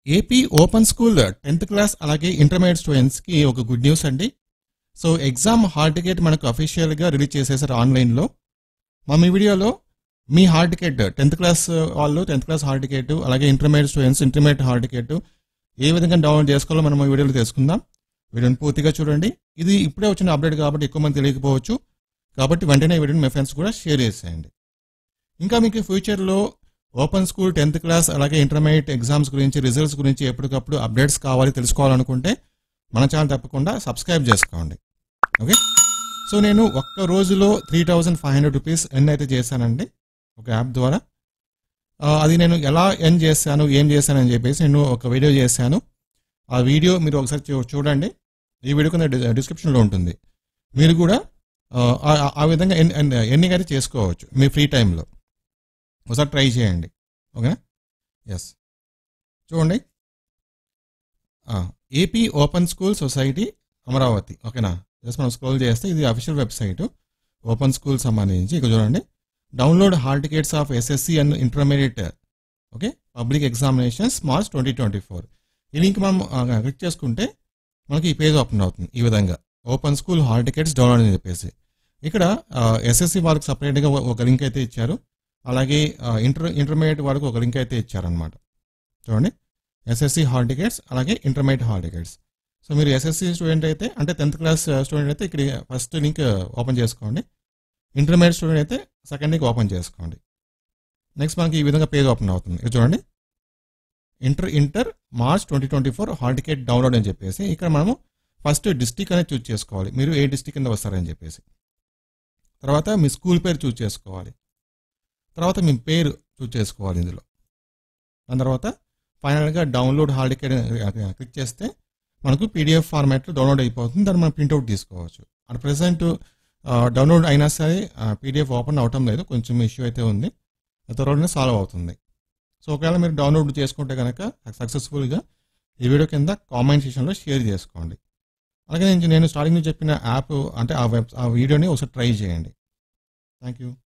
AP open school tenth class అలాగే intermediate స్టూడెంట్స్కి ఒక గుడ్ న్యూస్ అండి సో ఎగ్జామ్ హాల్ టికెట్ మనకు అఫీషియల్గా రిలీజ్ చేసేసారు ఆన్లైన్లో మా మీ వీడియోలో మీ హాల్ టికెట్ టెన్త్ క్లాస్ వాళ్ళు టెన్త్ క్లాస్ హాల్ టికెట్ అలాగే intermediate students intermediate hall ticket ఏ విధంగా డౌన్లోడ్ చేసుకోవాలో మనం ఈ వీడియోలో తెలుసుకుందాం వీడియోని పూర్తిగా చూడండి ఇది ఇప్పుడే వచ్చిన అప్డేట్ కాబట్టి ఎక్కువ మంది తెలియకపోవచ్చు కాబట్టి వెంటనే ఈ వీడియోని మీ ఫ్రెండ్స్ కూడా షేర్ చేసేయండి ఇంకా మీకు ఫ్యూచర్లో ఓపెన్ స్కూల్ టెన్త్ క్లాస్ అలాగే ఇంటర్మీడియట్ ఎగ్జామ్స్ గురించి రిజల్ట్స్ గురించి ఎప్పటికప్పుడు అప్డేట్స్ కావాలి తెలుసుకోవాలనుకుంటే మన ఛానల్ తప్పకుండా సబ్స్క్రైబ్ చేసుకోండి ఓకే సో నేను ఒక్క రోజులో three thousand five hundred rupees ఎన్ అయితే చేశానండి ఒక యాప్ ద్వారా ఆ, అది నేను ఎలా ఎన్ చేశాను ఏం చేశాను అని చెప్పేసి నేను ఒక వీడియో చేశాను ఆ వీడియో మీరు ఒకసారి చూ- చూడండి ఈ వీడియో కింద డి- డిస్క్రిప్షన్లో ఉంటుంది మీరు కూడా ఆ, ఆ- ఆ విధంగా ఎన్ ఎన్- ఎన్ని అయితే చేసుకోవచ్చు మీ ఫ్రీ టైంలో ఒకసారి ట్రై చేయండి ఓకేనా ఎస్ చూడండి AP open school society Amaravati ఓకేనా జస్ట్ మనం స్క్రోల్ చేస్తే ఇది అఫీషియల్ వెబ్సైట్ ఓపెన్ స్కూల్ సంబంధించి ఇక్కడ చూడండి download hall tickets of SSC and intermediate okay public examinations March twenty twenty four ఈ లింక్ మనం క్లిక్ చేసుకుంటే మనకి ఈ పేజ్ ఓపెన్ అవుతుంది ఈ విధంగా open school hall tickets download అని చెప్పేసి ఇక్కడ ఎస్ఎస్సి వాళ్ళకి సపరేట్గా ఒక లింక్ అయితే ఇచ్చారు అలాగే ఇంటర్ ఇంటర్మీడియట్ వాళ్ళకి ఒక లింక్ అయితే ఇచ్చారనమాట చూడండి ఎస్ఎస్సి హాల్ టికెట్స్ అలాగే ఇంటర్మీడియట్ హాల్ టికెట్స్ సో మీరు ఎస్ఎస్సి స్టూడెంట్ అయితే అంటే టెన్త్ క్లాస్ స్టూడెంట్ అయితే ఇక్కడ ఫస్ట్ లింక్ ఓపెన్ చేసుకోండి ఇంటర్మీడియట్ స్టూడెంట్ అయితే సెకండ్ లింక్ ఓపెన్ చేసుకోండి నెక్స్ట్ మనకి ఈ విధంగా పేజ్ ఓపెన్ అవుతుంది ఇది చూడండి inter inter March twenty twenty four hall ticket download అని చెప్పేసి ఇక్కడ మనము ఫస్ట్ డిస్టిక్ అనేది చూస్ చేసుకోవాలి మీరు ఏ డిస్టిక్ కింద వస్తారని చెప్పేసి తర్వాత మీ స్కూల్ పేరు చూస్ చేసుకోవాలి తర్వాత మీ పేరు చూస్ చేసుకోవాలి ఇందులో దాని తర్వాత ఫైనల్గా డౌన్లోడ్ హాల్ టికెట్ క్లిక్ చేస్తే మనకు పీడిఎఫ్ ఫార్మాట్లో డౌన్లోడ్ అయిపోతుంది దాన్ని మనం ప్రింట్అవుట్ తీసుకోవచ్చు అట్ ప్రెసెంట్ డౌన్లోడ్ అయినా సరే పీడిఎఫ్ ఓపెన్ అవటం లేదు కొంచెం ఇష్యూ అయితే ఉంది త్వరలోనే సాల్వ్ అవుతుంది సో ఒకవేళ మీరు డౌన్లోడ్ చేసుకుంటే కనుక సక్సెస్ఫుల్గా ఈ వీడియో కింద కామెంట్ సెక్షన్లో షేర్ చేసుకోండి అలాగే నేను నేను స్టార్టింగ్ చెప్పిన యాప్ అంటే ఆ వెబ్ ఆ వీడియోని ఒకసారి ట్రై చేయండి థ్యాంక్ యూ